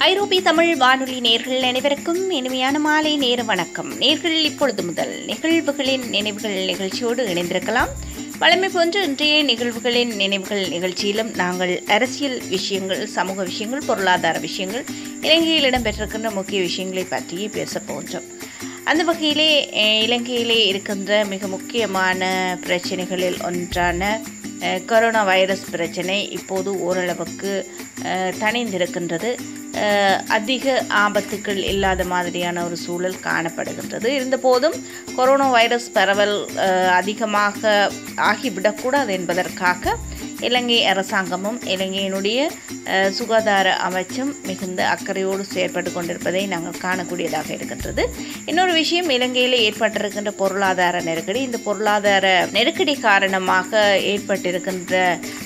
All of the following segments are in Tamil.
ஐரோப்பிய தமிழ் வானொலி நேர்கள் அனைவருக்கும் இனிமையான மாலை நேர வணக்கம் நேர்கள் இப்பொழுது முதல் நிகழ்வுகளின் நினைவுகள் நிகழ்ச்சியோடு இணைந்திருக்கலாம் வழமை போன்று இன்றைய நிகழ்வுகளின் நினைவுகள் நிகழ்ச்சியிலும் நாங்கள் அரசியல் விஷயங்கள் சமூக விஷயங்கள் பொருளாதார விஷயங்கள் இலங்கையில் இடம்பெற்றிருக்கின்ற முக்கிய விஷயங்களை பற்றியே பேசப் போன்றோம் அந்த வகையிலே அஹ், இலங்கையிலே இருக்கின்ற மிக முக்கியமான பிரச்சனைகளில் ஒன்றான அஹ், கொரோனா வைரஸ் பிரச்சனை இப்போது ஓரளவுக்கு அஹ், தணிந்திருக்கின்றது அஹ், அதிக ஆபத்துக்கள் இல்லாத மாதிரியான ஒரு சூழல் காணப்படுகின்றது இருந்தபோதும் கொரோனா வைரஸ் பரவல் அஹ், அதிகமாக ஆகிவிடக்கூடாது என்பதற்காக இலங்கை அரசாங்கமும் இலங்கையினுடைய அஹ், சுகாதார அமைச்சும் மிகுந்த அக்கறையோடு செயற்பட்டு கொண்டிருப்பதை நாங்கள் காணக்கூடியதாக இருக்கின்றது இன்னொரு விஷயம் இலங்கையில் ஏற்பட்டிருக்கின்ற பொருளாதார நெருக்கடி இந்த பொருளாதார நெருக்கடி காரணமாக ஏற்பட்டிருக்கின்ற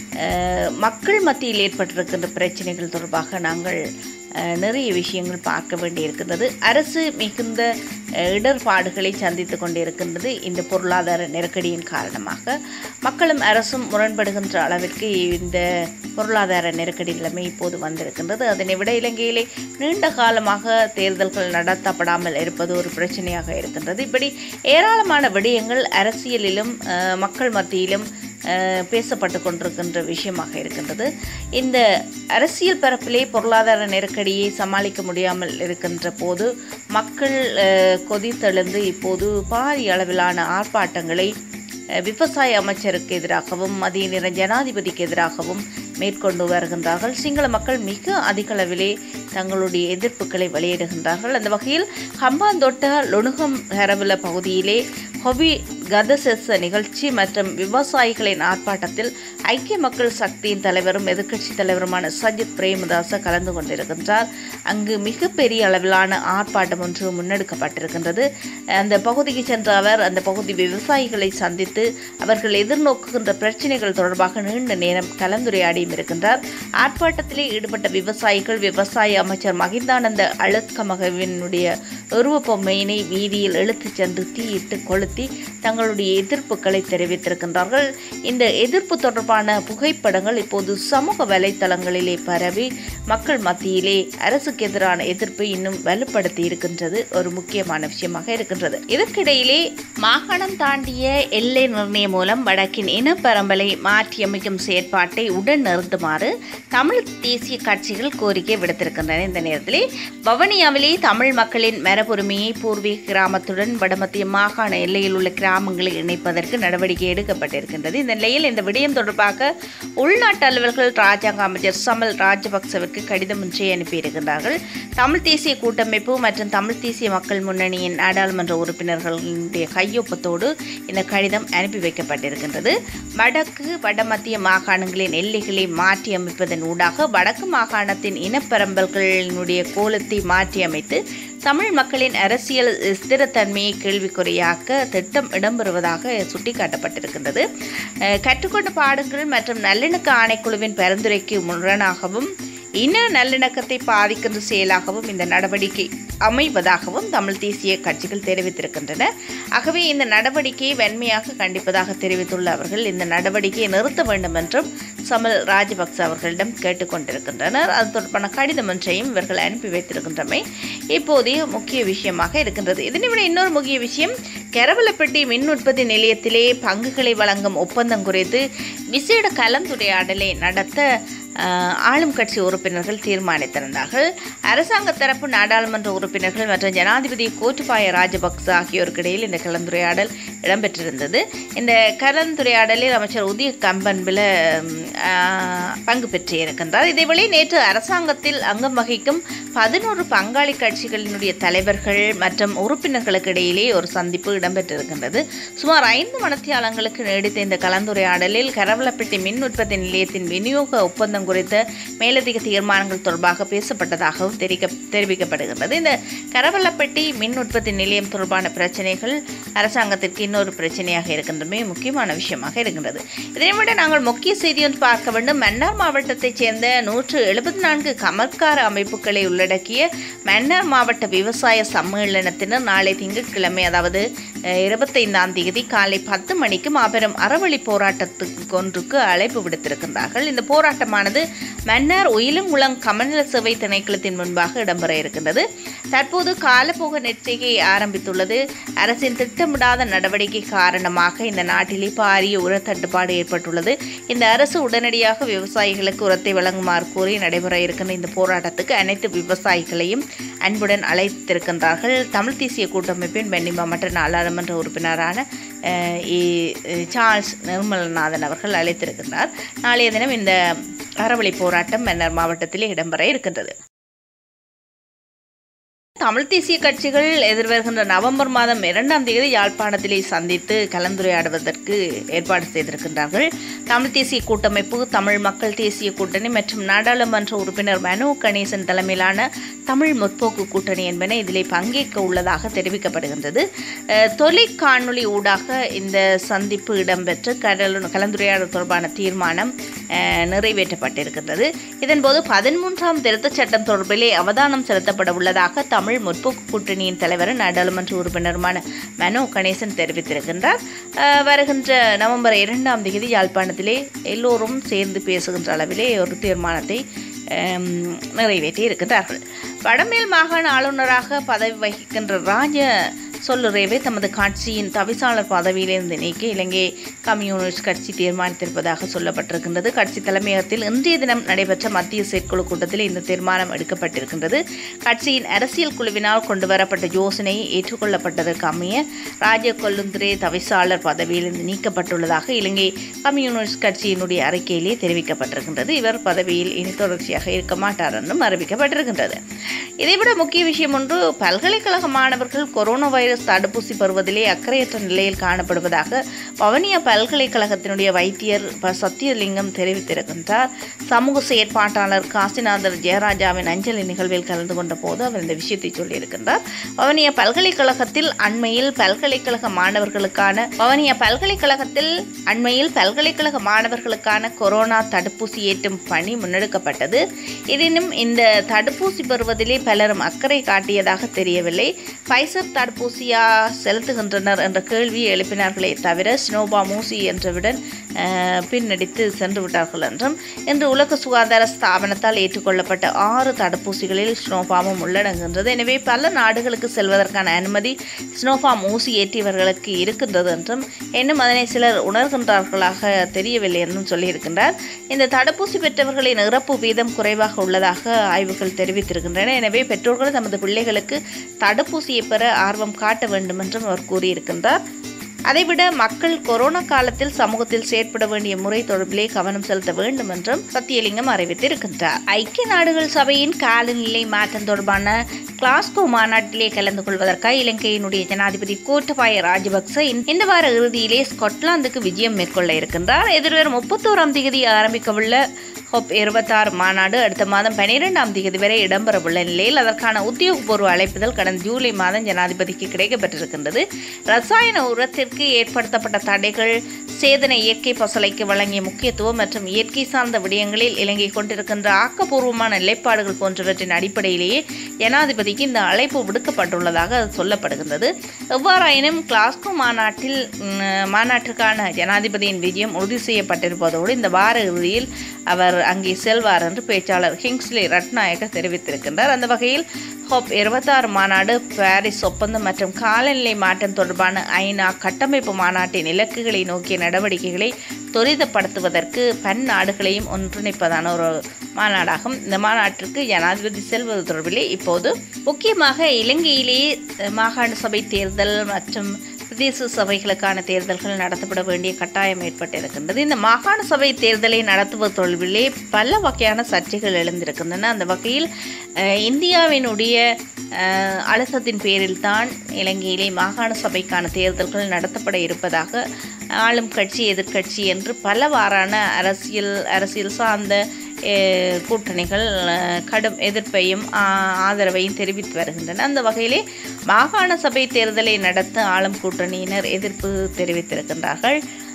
அஹ், மக்கள் மத்தியில் ஏற்பட்டிருக்கின்ற பிரச்சனைகள் தொடர்பாக நாங்கள் அஹ், நிறைய விஷயங்கள் பார்க்க வேண்டியிருக்கின்றது அரசு மிகுந்த அஹ், இடர்பாடுகளை சந்தித்து கொண்டிருக்கின்றது இந்த பொருளாதார நெருக்கடியின் காரணமாக மக்களும் அரசும் முரண்படுகின்ற அளவிற்கு இந்த பொருளாதார நெருக்கடி நிலைமை இப்போது வந்திருக்கின்றது அதனை விட இலங்கையிலே நீண்ட காலமாக தேர்தல்கள் நடத்தப்படாமல் இருப்பது ஒரு பிரச்சனையாக இருக்கின்றது இப்படி ஏராளமான விடயங்கள் அரசியலிலும் அஹ், மக்கள் மத்தியிலும் அஹ், பேசப்பட்டு கொண்டிருக்கின்ற விஷயமாக இருக்கின்றது இந்த அரசியல் பரப்பிலே பொருளாதார நெருக்கடியை சமாளிக்க முடியாமல் இருக்கின்ற போது மக்கள் அஹ், கொதித்தெழுந்து இப்போது பாரிய அளவிலான ஆர்ப்பாட்டங்களை அஹ், விவசாய அமைச்சருக்கு எதிராகவும் மதிய நேர ஜனாதிபதிக்கு எதிராகவும் மேற்கொண்டு வருகின்றார்கள் சிங்கள மக்கள் மிக அதிக அளவிலே தங்களுடைய எதிர்ப்புகளை வெளியிடுகின்றார்கள் அந்த வகையில் ஹம்பாந்தோட்ட லொணுகம் ஹரவில பகுதியிலே ஹொபி கதசெச நிகழ்ச்சி மற்றும் விவசாயிகளின் ஆர்ப்பாட்டத்தில் ஐக்கிய மக்கள் சக்தியின் தலைவரும் எதிர்க்கட்சி தலைவருமான சஜித் பிரேமதாச கலந்து கொண்டிருக்கின்றார் அங்கு மிகப்பெரிய அளவிலான ஆர்ப்பாட்டம் ஒன்று முன்னெடுக்கப்பட்டிருக்கின்றது அந்த பகுதிக்கு சென்ற அவர் அந்த பகுதி விவசாயிகளை சந்தித்து அவர்கள் எதிர்நோக்குகின்ற பிரச்சனைகள் தொடர்பாக நீண்ட நேரம் கலந்துரையாடியும் இருக்கின்றார் ஆர்ப்பாட்டத்திலே ஈடுபட்ட விவசாயிகள் விவசாய அமைச்சர் மகிந்தானந்த அழுக்கமகவினுடைய உருவப்பொம்மையினை வீதியில் இழுத்துச் சென்று தீயிட்டு கொளுத்தி தங்களுடைய எதிர்ப்புகளை தெரிவித்திருக்கின்றார்கள் இந்த எதிர்ப்பு தொடர்பான புகைப்படங்கள் இப்போது சமூக வலைத்தளங்களிலே பரவி மக்கள் மத்தியிலே அரசுக்கு எதிரான எதிர்ப்பை இன்னும் வலுப்படுத்தி இருக்கின்றது ஒரு முக்கியமான விஷயமாக இருக்கின்றது இதற்கிடையிலே மாகாணம் தாண்டிய எல்லை நிர்ணயம் மூலம் வடக்கின் இனப்பரம்பலை மாற்றியமைக்கும் செயற்பாட்டை உடன் நிறுத்துமாறு தமிழ் தேசிய கட்சிகள் கோரிக்கை விடுத்திருக்கின்றன இந்த நேரத்திலே வவனியாவிலே தமிழ் மக்களின் மரபுரிமையை பூர்வீக கிராமத்துடன் வடமத்திய மாகாண எல்லையில் உள்ள கிராமங்களை இணைப்பதற்கு நடவடிக்கை எடுக்கப்பட்டிருக்கின்றது இந்த நிலையில் இந்த விடயம் தொடர்பாக உள்நாட்டு அலுவல்கள் ராஜாங்க அமைச்சர் சமல் ராஜபக்சவிற்கு கடிதம் ஒன்றை அனுப்பியிருக்கிறார்கள் தமிழ் தேசிய கூட்டமைப்பு மற்றும் தமிழ் தேசிய மக்கள் முன்னணியின் நாடாளுமன்ற உறுப்பினர்களுடைய கையொப்பத்தோடு இந்த கடிதம் அனுப்பி வைக்கப்பட்டிருக்கின்றது வடக்கு வடமத்திய மாகாணங்களின் எல்லைகளை மாற்றி அமைப்பதன் ஊடாக வடக்கு மாகாணத்தின் இனப்பெரம்பல்களினுடைய கோலத்தை மாற்றி அமைத்து தமிழ் மக்களின் அரசியல் ஸ்திரத்தன்மையை கேள்விக்குறியாக்க திட்டம் இடம்பெறுவதாக சுட்டிக்காட்டப்பட்டிருக்கின்றது அஹ், கற்றுக்கொண்ட பாடங்கள் மற்றும் நல்லிணக்க ஆணைக்குழுவின் பரிந்துரைக்கு முரணாகவும் இன நல்லிணக்கத்தை பாதிக்கின்ற செயலாகவும் இந்த நடவடிக்கை அமைவதாகவும் தமிழ் தேசிய கட்சிகள் தெரிவித்திருக்கின்றன ஆகவே இந்த நடவடிக்கையை வன்மையாக கண்டிப்பதாக தெரிவித்துள்ள அவர்கள் இந்த நடவடிக்கையை நிறுத்த வேண்டும் என்றும் சமல் ராஜபக்ச அவர்களிடம் கேட்டுக்கொண்டிருக்கின்றனர் அது தொடர்பான கடிதம் ஒன்றையும் இவர்கள் அனுப்பி வைத்திருக்கின்றமை இப்போதைய முக்கிய விஷயமாக இருக்கின்றது இதனை விட இன்னொரு முக்கிய விஷயம் கரவலப்பட்டி மின் உற்பத்தி நிலையத்திலே பங்குகளை வழங்கும் ஒப்பந்தம் குறித்து விசேட கலந்துரையாடலை நடத்த அஹ், ஆளும் கட்சி உறுப்பினர்கள் தீர்மானித்திருந்தார்கள் அரசாங்க தரப்பு நாடாளுமன்ற உறுப்பினர்கள் மற்றும் ஜனாதிபதி கோட்டுபாய ராஜபக்ச ஆகியோருக்கு இடையில் இந்த கலந்துரையாடல் இடம்பெற்றிருந்தது இந்த கலந்துரையாடலில் அமைச்சர் உதய கம்பன்பில பங்கு பெற்றிருக்கின்றார் இதேவேளை நேற்று அரசாங்கத்தில் அங்கம் வகிக்கும் பதினோரு பங்காளி கட்சிகளினுடைய தலைவர்கள் மற்றும் உறுப்பினர்களுக்கு இடையிலே ஒரு சந்திப்பு இடம்பெற்றிருக்கின்றது சுமார் ஐந்து மணத்தியாலங்களுக்கு நீடித்த இந்த கலந்துரையாடலில் கரவலப்பட்டி மின் உற்பத்தி நிலையத்தின் விநியோக ஒப்பந்தம் குறித்த மேலதிக தீர்மானங்கள் தொடர்பாக பேசப்பட்டதாகவும் தெரிவிக்க தெரிவிக்கப்படுகின்றது இந்த கரவலப்பட்டி மின் உற்பத்தி நிலையம் தொடர்பான பிரச்சனைகள் அரசாங்கத்திற்கு இன்னொரு பிரச்சனையாக இருக்கின்றமே முக்கியமான விஷயமாக இருக்கின்றது இதனை விட நாங்கள் முக்கிய செய்தி ஒன்று பார்க்க வேண்டும் மன்னார் மாவட்டத்தைச் சேர்ந்த நூற்று எழுபத்தி நான்கு கமர்க்கார அமைப்புகளை உள்ளடக்கிய மன்னார் மாவட்ட விவசாய சம்மேளனத்தினர் நாளை திங்கட்கிழமை அதாவது அஹ், இருபத்தைந்தாம் தேதி காலை பத்து மணிக்கு மாபெரும் அறவழி போராட்டத்துக்கு ஒன்றுக்கு அழைப்பு விடுத்திருக்கின்றார்கள் இந்த போராட்டமானது மன்னார் உயிலங்குளம் கமநல சேவை திணைக்களத்தின் முன்பாக இடம்பெற இருக்கின்றது தற்போது காலப்போக நெற்செய்கை ஆரம்பித்துள்ளது அரசின் திட்டமிடாத நடவடிக்கை காரணமாக இந்த நாட்டிலே பாரிய உர தட்டுப்பாடு ஏற்பட்டுள்ளது இந்த அரசு உடனடியாக விவசாயிகளுக்கு உரத்தை வழங்குமாறு கோரி நடைபெற இருக்கின்ற இந்த போராட்டத்துக்கு அனைத்து விவசாயிகளையும் அன்புடன் அழைத்திருக்கின்றார்கள் தமிழ் தேசிய கூட்டமைப்பின் பென்னி மாவட்ட நாடாளுமன்ற உறுப்பினரான அஹ், இ- சார்ல்ஸ் நிர்மலநாதன் அவர்கள் அழைத்திருக்கின்றார் நாளைய தினம் இந்த அறவழி போராட்டம் மன்னர் மாவட்டத்திலே இடம்பெற இருக்கின்றது தமிழ் தேசிய கட்சிகள் எதிர்வருகின்ற நவம்பர் மாதம் இரண்டாம் தேதி யாழ்ப்பாணத்திலே சந்தித்து கலந்துரையாடுவதற்கு ஏற்பாடு செய்திருக்கின்றார்கள் தமிழ் தேசிய கூட்டமைப்பு தமிழ் மக்கள் தேசிய கூட்டணி மற்றும் நாடாளுமன்ற உறுப்பினர் மனோ கணேசன் தலைமையிலான தமிழ் முற்போக்கு கூட்டணி என்பன இதிலே பங்கேற்க உள்ளதாக தெரிவிக்கப்படுகின்றது அஹ், தொலைக்காணொளி ஊடாக இந்த சந்திப்பு இடம்பெற்று கடல் கலந்துரையாடல் தொடர்பான தீர்மானம் அஹ், நிறைவேற்றப்பட்டிருக்கின்றது இதன்போது பதிமூன்றாம் திருத்தச் சட்டம் தொடர்பிலே அவதானம் செலுத்தப்பட உள்ளதாக தமிழ் முற்போக்கு கூட்டணியின் தலைவர் நாடாளுமன்ற உறுப்பினருமான மனோ கணேசன் தெரிவித்திருக்கின்றார் அஹ், வருகின்ற நவம்பர் இரண்டாம் தேதி யாழ்ப்பாணத்திலே எல்லோரும் சேர்ந்து பேசுகின்ற அளவிலே ஒரு தீர்மானத்தை அம், நிறைவேற்றி இருக்கின்றார்கள் வடமேல் மாகாண ஆளுநராக பதவி வகிக்கின்ற ராஜ சொல்லுரேவை தமது கட்சியின் தவிசாளர் பதவியிலிருந்து நீக்க இலங்கை கம்யூனிஸ்ட் கட்சி தீர்மானித்திருப்பதாக சொல்லப்பட்டிருக்கின்றது கட்சி தலைமையகத்தில் இன்றைய தினம் நடைபெற்ற மத்திய செயற்குழு கூட்டத்தில் இந்த தீர்மானம் எடுக்கப்பட்டிருக்கின்றது கட்சியின் அரசியல் குழுவினால் கொண்டுவரப்பட்ட யோசனை ஏற்றுக்கொள்ளப்பட்டதற்கு அமைய ராஜ கொல்லுந்திரே தவிசாளர் பதவியிலிருந்து நீக்கப்பட்டுள்ளதாக இலங்கை கம்யூனிஸ்ட் கட்சியினுடைய அறிக்கையிலே தெரிவிக்கப்பட்டிருக்கின்றது இவர் பதவியில் இனி தொடர்ச்சியாக இருக்க மாட்டார் என்றும் அறிவிக்கப்பட்டிருக்கின்றது இதைவிட முக்கிய விஷயம் ஒன்று பல்கலைக்கழக மாணவர்கள் கொரோனா வைரஸ் தடுப்பூசி பெறுவதிலே அக்கறையற்ற நிலையில் காணப்படுவதாக வவனியா பல்கலைக்கழகத்தினுடைய வைத்தியர் ப சத்தியலிங்கம் தெரிவித்திருக்கின்றார் சமூக செயற்பாட்டாளர் காசிநாதர் ஜெயராஜாவின் அஞ்சலி நிகழ்வில் கலந்து கொண்ட போது அவர் இந்த விஷயத்தை சொல்லியிருக்கின்றார் வவனியா பல்கலைக்கழகத்தில் அண்மையில் பல்கலைக்கழக மாணவர்களுக்கான வவனியா பல்கலைக்கழகத்தில் அண்மையில் பல்கலைக்கழக மாணவர்களுக்கான கொரோனா தடுப்பூசி ஏற்றும் பணி முன்னெடுக்கப்பட்டது எனினும் இந்த தடுப்பூசி பெறுவதிலே பலரும் அக்கறை காட்டியதாக தெரியவில்லை ஃபைசர் தடுப்பூசியா செலுத்துகின்றனர் என்ற கேள்வியை எழுப்பினார்களே தவிர ஸ்னோபா மூசி என்றவுடன் அஹ், பின்னடித்து சென்று விட்டார்கள் என்றும் இன்று உலக சுகாதார ஸ்தாபனத்தால் ஏற்றுக்கொள்ளப்பட்ட ஆறு தடுப்பூசிகளில் ஸ்னோபாமும் உள்ளடங்குகின்றது எனவே பல நாடுகளுக்கு செல்வதற்கான அனுமதி ஸ்னோபாம் ஊசி ஏற்றியவர்களுக்கு இருக்கின்றது என்றும் இன்னும் அதனை சிலர் உணர்கின்றார்களாக தெரியவில்லை என்றும் சொல்லியிருக்கின்றார் இந்த தடுப்பூசி பெற்றவர்களின் இறப்பு வீதம் குறைவாக உள்ளதாக ஆய்வுகள் தெரிவித்திருக்கின்றன எனவே பெற்றோர்கள் தமது பிள்ளைகளுக்கு தடுப்பூசியை பெற ஆர்வம் காட்ட வேண்டும் என்றும் அவர் கூறியிருக்கின்றார் அதைவிட மக்கள் கொரோனா காலத்தில் சமூகத்தில் செயற்பட வேண்டிய முறை தொடர்பிலே கவனம் செலுத்த வேண்டும் என்றும் சத்தியலிங்கம் அறிவித்திருக்கின்றார் ஐக்கிய நாடுகள் சபையின் காலநிலை மாற்றம் தொடர்பான கிளாஸ்கோ மாநாட்டிலே கலந்து கொள்வதற்காக இலங்கையினுடைய ஜனாதிபதி கோட்டபாய ராஜபக்ச இந்த- இந்த வார இறுதியிலே ஸ்காட்லாந்துக்கு விஜயம் மேற்கொள்ள இருக்கின்றார் எதிர்வரும் முப்பத்தோராம் தேதி ஆரம்பிக்கவுள்ள ஹோப் இருபத்தாறு மாநாடு அடுத்த மாதம் பனிரெண்டாம் தேதி வரை இடம்பெறவுள்ள நிலையில் அதற்கான உத்தியோகபூர்வ அழைப்புதல் கடந்த ஜூலை மாதம் ஜனாதிபதிக்கு கிடைக்கப்பட்டிருக்கின்றது ரசாயன உரத்திற்கு ஏற்படுத்தப்பட்ட தடைகள் சேதன இயற்கை பசலைக்கு வழங்கிய முக்கியத்துவம் மற்றும் இயற்கை சார்ந்த விடயங்களில் இலங்கை கொண்டிருக்கின்ற ஆக்கப்பூர்வமான நிலைப்பாடுகள் போன்றவற்றின் அடிப்படையிலேயே ஜனாதிபதிக்கு இந்த அழைப்பு விடுக்கப்பட்டுள்ளதாக அது சொல்லப்படுகின்றது எவ்வாறாயினும் கிளாஸ்கோ மாநாட்டில் ம், மாநாட்டிற்கான ஜனாதிபதியின் விஜயம் உறுதி செய்யப்பட்டிருப்பதோடு இந்த வார இறுதியில் அவர் அங்கே செல்வார் என்று பேச்சாளர் கிங்ஸ்லி ரட்நாயக்க தெரிவித்திருக்கின்றார் அந்த வகையில் ஹோப் இருபத்தாறு மாநாடு பாரிஸ் ஒப்பந்தம் மற்றும் காலநிலை மாற்றம் தொடர்பான ஐநா கட்டமைப்பு மாநாட்டின் இலக்குகளை நோக்கிய நடவடிக்கைகளை துரிதப்படுத்துவதற்கு பன்னாடுகளையும் ஒன்றிணைப்பதான ஒரு மாநாடாகும் இந்த மாநாட்டிற்கு ஜனாதிபதி செல்வது தொடர்பிலே இப்போது முக்கியமாக இலங்கையிலேயே அஹ், மாகாண சபை தேர்தல் மற்றும் பிரதேச சபைகளுக்கான தேர்தல்கள் நடத்தப்பட வேண்டிய கட்டாயம் ஏற்பட்டிருக்கின்றது இந்த மாகாண சபை தேர்தலை நடத்துவது தொடர்பிலே பல வகையான சர்ச்சைகள் எழுந்திருக்கின்றன அந்த வகையில் அஹ், இந்தியாவினுடைய அஹ், அழுத்தத்தின் பேரில் தான் இலங்கையிலே மாகாண சபைக்கான தேர்தல்கள் நடத்தப்பட இருப்பதாக ஆளும் கட்சி எதிர்க்கட்சி என்று பலவாறான அரசியல் அரசியல் சார்ந்த அஹ், கூட்டணிகள் அஹ், கடும் எதிர்ப்பையும் ஆ- ஆதரவையும் தெரிவித்து வருகின்றன அந்த வகையிலே மாகாண சபை தேர்தலை நடத்த ஆளும் கூட்டணியினர் எதிர்ப்பு தெரிவித்திருக்கின்றார்கள்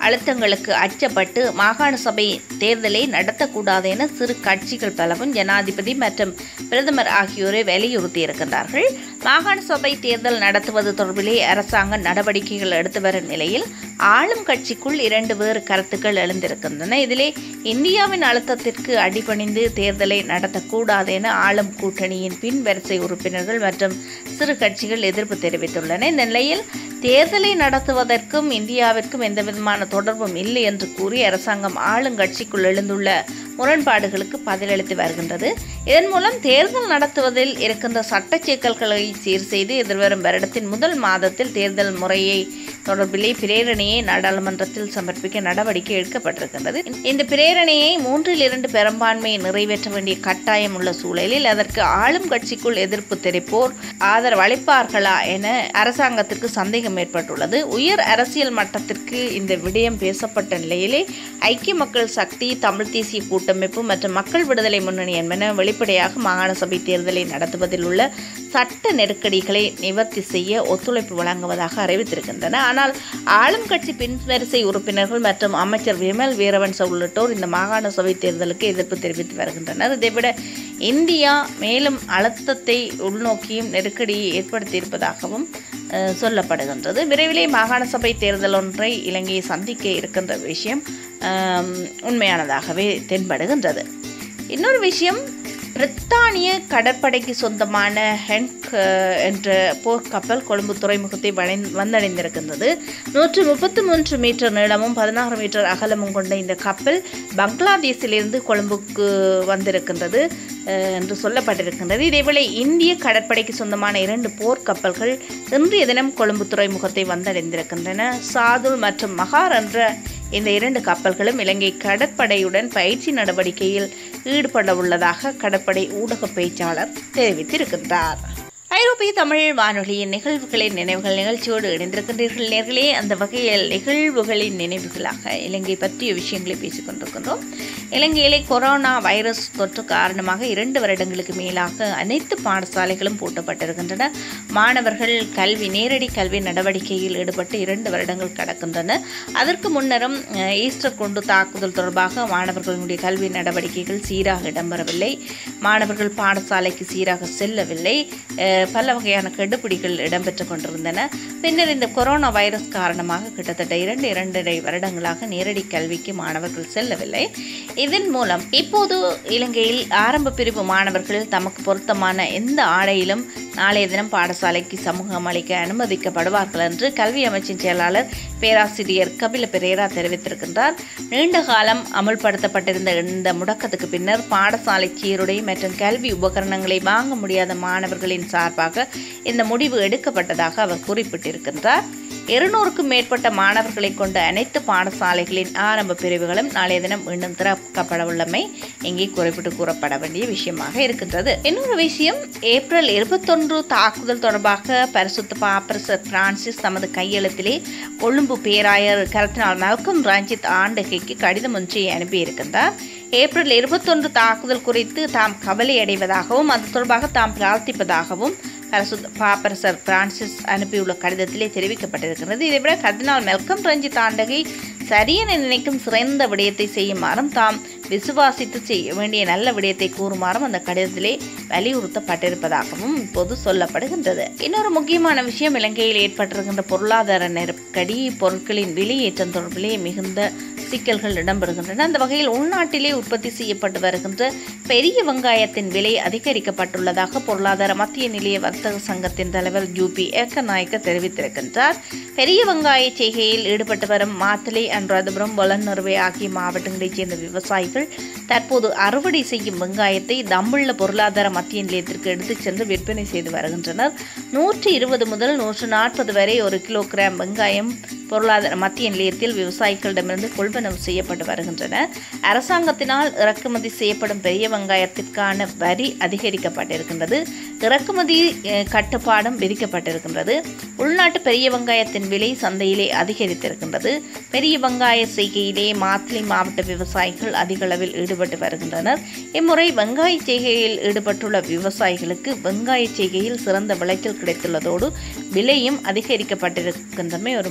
அழுத்தங்களுக்கு அச்சப்பட்டு மாகாண சபை தேர்தலை நடத்தக்கூடாது என சிறு கட்சிகள் பலவும் ஜனாதிபதி மற்றும் பிரதமர் ஆகியோரை வலியுறுத்தியிருக்கின்றார்கள் மாகாண சபை தேர்தல் நடத்துவது தொடர்பிலே அரசாங்கம் நடவடிக்கைகள் எடுத்து வரும் நிலையில் ஆளும் கட்சிக்குள் இரண்டு வேறு கருத்துக்கள் எழுந்திருக்கின்றன இதிலே இந்தியாவின் அழுத்தத்திற்கு அடிபணிந்து தேர்தலை நடத்தக்கூடாது என ஆளும் கூட்டணியின் பின் வரிசை உறுப்பினர்கள் மற்றும் சிறு கட்சிகள் எதிர்ப்பு தெரிவித்துள்ளன இந்த நிலையில் தேர்தலை நடத்துவதற்கும் இந்தியாவிற்கும் எந்தவிதமான தொடர்பும் இல்லை என்று கூறி அரசாங்கம் ஆளுங்கட்சிக்குள் எழுந்துள்ள முரண்பாடுகளுக்கு பதிலளித்து வருகின்றது இதன் மூலம் தேர்தல் நடத்துவதில் இருக்கின்ற சட்ட சிக்கல்களை சீர் செய்து எதிர்வரும் வருடத்தின் முதல் மாதத்தில் தேர்தல் முறையை தொடர்பிலே பிரேரணையை நாடாளுமன்றத்தில் சமர்ப்பிக்க நடவடிக்கை எடுக்கப்பட்டிருக்கின்றது இந்த பிரேரணையை மூன்றில் இரண்டு பெரும்பான்மையை நிறைவேற்ற வேண்டிய கட்டாயம் உள்ள சூழலில் அதற்கு ஆளும் கட்சிக்குள் எதிர்ப்பு தெரிப்போர் ஆதரவு அளிப்பார்களா என அரசாங்கத்திற்கு சந்தேகம் ஏற்பட்டுள்ளது உயர் அரசியல் மட்டத்திற்கு இந்த விடயம் பேசப்பட்ட நிலையிலே ஐக்கிய மக்கள் சக்தி தமிழ் தேசிய கூட்டமைப்பு மற்றும் மக்கள் விடுதலை முன்னணி என்பன வெளிப்படையாக மாகாண சபை தேர்தலை நடத்துவதில் உள்ள சட்ட நெருக்கடிகளை நிவர்த்தி செய்ய ஒத்துழைப்பு வழங்குவதாக அறிவித்திருக்கின்றன ஆனால் ஆளும் கட்சி பின்வரிசை உறுப்பினர்கள் மற்றும் அமைச்சர் விமல் வீரவன்ச உள்ளிட்டோர் இந்த மாகாண சபை தேர்தலுக்கு எதிர்ப்பு தெரிவித்து வருகின்றனர் இதைவிட இந்தியா மேலும் அழுத்தத்தை உள்நோக்கியும் நெருக்கடியை ஏற்படுத்தியிருப்பதாகவும் அஹ், சொல்லப்படுகின்றது விரைவிலே மாகாண சபை தேர்தல் ஒன்றை இலங்கையை சந்திக்க இருக்கின்ற விஷயம் ஆம், உண்மையானதாகவே தென்படுகின்றது இன்னொரு விஷயம் பிரித்தானிய கடற்படைக்கு சொந்தமான ஹென்க் அஹ், என்ற போர்க்கப்பல் கொழும்பு துறைமுகத்தை வளைந் வந்தடைந்திருக்கின்றது நூற்று முப்பத்தி மூன்று மீட்டர் நீளமும் பதினாறு மீட்டர் அகலமும் கொண்ட இந்த கப்பல் பங்களாதேஷிலிருந்து கொழும்புக்கு வந்திருக்கின்றது அஹ், என்று சொல்லப்பட்டிருக்கின்றது இதேவேளை இந்திய கடற்படைக்கு சொந்தமான இரண்டு போர்க்கப்பல்கள் இன்றைய தினம் கொழும்பு துறைமுகத்தை வந்தடைந்திருக்கின்றன சாதுல் மற்றும் மகார் என்ற இந்த இரண்டு கப்பல்களும் இலங்கை கடற்படையுடன் பயிற்சி நடவடிக்கையில் ஈடுபட உள்ளதாக கடற்படை ஊடக பேச்சாளர் தெரிவித்திருக்கின்றார் ஐரோப்பிய தமிழ் வானொலியின் நிகழ்வுகளின் நினைவுகள் நிகழ்ச்சியோடு இணைந்திருக்கின்றீர்கள் நேர்களே அந்த வகையில் நிகழ்வுகளின் நினைவுகளாக இலங்கை பற்றிய விஷயங்களை பேசிக் கொண்டிருக்கின்றோம் இலங்கையிலே கொரோனா வைரஸ் தொற்று காரணமாக இரண்டு வருடங்களுக்கு மேலாக அனைத்து பாடசாலைகளும் பூட்டப்பட்டிருக்கின்றன மாணவர்கள் கல்வி நேரடி கல்வி நடவடிக்கையில் ஈடுபட்டு இரண்டு வருடங்கள் கடக்கின்றன அதற்கு முன்னரும் அஹ், ஈஸ்டர் கொண்டு தாக்குதல் தொடர்பாக மாணவர்களுடைய கல்வி நடவடிக்கைகள் சீராக இடம்பெறவில்லை மாணவர்கள் பாடசாலைக்கு சீராக செல்லவில்லை அஹ், பல வகையான கெடுபிடிகள் இடம்பெற்று கொண்டிருந்தன பின்னர் இந்த கொரோனா வைரஸ் காரணமாக கிட்டத்தட்ட இரண்டு இரண்டரை வருடங்களாக நேரடி கல்விக்கு மாணவர்கள் செல்லவில்லை இதன் மூலம் இப்போது இலங்கையில் ஆரம்ப பிரிவு மாணவர்கள் தமக்கு பொருத்தமான எந்த ஆடையிலும் நாளைய தினம் பாடசாலைக்கு சமூகம் அளிக்க அனுமதிக்கப்படுவார்கள் என்று கல்வி அமைச்சின் செயலாளர் பேராசிரியர் கபில பெரேரா தெரிவித்திருக்கின்றார் நீண்ட காலம் அமுல்படுத்தப்பட்டிருந்த இந்த முடக்கத்துக்கு பின்னர் பாடசாலை சீருடை மற்றும் கல்வி உபகரணங்களை வாங்க முடியாத மாணவர்களின் சார்பாக இந்த முடிவு எடுக்கப்பட்டதாக அவர் குறிப்பிட்டிருக்கின்றார் இருநூறுக்கும் மேற்பட்ட மாணவர்களை கொண்ட அனைத்து பாடசாலைகளின் ஆரம்ப பிரிவுகளும் நாளைய தினம் மீண்டும் திறக்கப்பட உள்ளமை இங்கே குறிப்பிட்டு கூறப்பட வேண்டிய விஷயமாக இருக்கின்றது இன்னொரு விஷயம் ஏப்ரல் இருபத்தொன்று தாக்குதல் தொடர்பாக பரிசுத்த பாப்பரசர் பிரான்சிஸ் தமது கையெழுத்திலே கொழும்பு பேராயர் கருத்தினால் மல்கம் ரஞ்சித் ஆண்டகைக்கு கடிதம் ஒன்றை அனுப்பியிருக்கின்றார் ஏப்ரல் இருபத்தொன்று தாக்குதல் குறித்து தாம் கவலை அடைவதாகவும் அது தொடர்பாக தாம் பிரார்த்திப்பதாகவும் பரிசுத்த பாப்பரசர் பிரான்சிஸ் அனுப்பியுள்ள கடிதத்திலே தெரிவிக்கப்பட்டிருக்கிறது இதைவிட கர்தினால் மெல்கம் ரஞ்சித் ஆண்டகை சரியென நினைக்கும் சிறந்த விடயத்தை செய்யுமாறும் தாம் விசுவாசித்து செய்ய வேண்டிய நல்ல விடயத்தை கூறுமாறும் அந்த கடிதத்திலே வலியுறுத்தப்பட்டிருப்பதாகவும் இப்போது சொல்லப்படுகின்றது இன்னொரு முக்கியமான விஷயம் இலங்கையில் ஏற்பட்டிருக்கின்ற பொருளாதார நெருக்கடி பொருட்களின் விலையேற்றம் தொடர்பிலே மிகுந்த சிக்கல்கள் இடம்பெறுகின்றன அந்த வகையில் உள்நாட்டிலே உற்பத்தி செய்யப்பட்டு வருகின்ற பெரிய வெங்காயத்தின் விலை அதிகரிக்கப்பட்டுள்ளதாக பொருளாதார மத்திய நிலைய வர்த்தக சங்கத்தின் தலைவர் யூபி ஏக்கநாயக்க தெரிவித்திருக்கின்றார் பெரிய வெங்காய செய்கையில் ஈடுபட்டு வரும் மாத்தளை அனுராதபுரம் பொலன்னறுவை ஆகிய மாவட்டங்களைச் சேர்ந்த விவசாயிகள் தற்போது அறுவடை செய்யும் வெங்காயத்தை தம்புள்ள பொருளாதார மத்திய நிலையத்திற்கு எடுத்துச் சென்று விற்பனை செய்து வருகின்றனர் நூற்றி இருபது முதல் நூற்று நாற்பது வரை ஒரு கிலோகிராம் வெங்காயம் பொருளாதார மத்திய நிலையத்தில் விவசாயிகளிடமிருந்து கொள்வனவு செய்யப்பட்டு வருகின்றன அரசாங்கத்தினால் இறக்குமதி செய்யப்படும் பெரிய வெங்காயத்திற்கான வரி அதிகரிக்கப்பட்டிருக்கின்றது இறக்குமதி அஹ், கட்டுப்பாடும் விதிக்கப்பட்டிருக்கின்றது உள்நாட்டு பெரிய வெங்காயத்தின் விலை சந்தையிலே அதிகரித்திருக்கின்றது பெரிய வெங்காய செய்கையிலே மாத்தளை மாவட்ட விவசாயிகள் அதிக அளவில் ஈடுபட்டு வருகின்றனர் இம்முறை வெங்காய செய்கையில் ஈடுபட்டுள்ள விவசாயிகளுக்கு வெங்காய செய்கையில் சிறந்த விளைச்சல் கிடைத்துள்ளதோடு விலையும் அதிகரிக்கப்பட்டிருக்கின்றமை ஒரு முக்கிய விஷயம்